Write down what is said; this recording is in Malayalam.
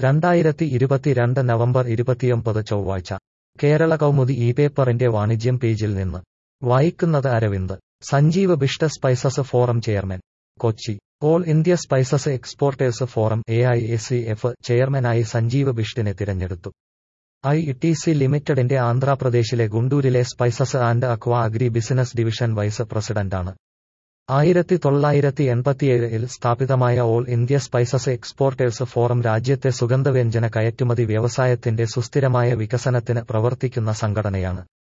രണ്ടായിരത്തി ഇരുപത്തിരണ്ട് നവംബർ ഇരുപത്തിയൊമ്പത് ചൊവ്വാഴ്ച കേരള കൗമുദി ഈ പേപ്പറിന്റെ വാണിജ്യം പേജിൽ നിന്ന് വായിക്കുന്നത് Aravind Sanjeev Bisht spices forum chairman Kochi all India spices exporters forum A I A C F ചെയർമാനായി സഞ്ജീവ് ബിഷ്ടിനെ തിരഞ്ഞെടുത്തു ഐ ടി സി ലിമിറ്റഡിന്റെ ആന്ധ്രാപ്രദേശിലെ ഗുണ്ടൂരിലെ spices and aqua agri business division vice പ്രസിഡന്റാണ് ആയിരത്തി തൊള്ളായിരത്തി എൺപത്തിയേഴിൽ സ്ഥാപിതമായ all India spices exporters forum രാജ്യത്തെ സുഗന്ധവ്യഞ്ജന കയറ്റുമതി വ്യവസായത്തിന്റെ സുസ്ഥിരമായ വികസനത്തിന് പ്രവർത്തിക്കുന്ന സംഘടനയാണ്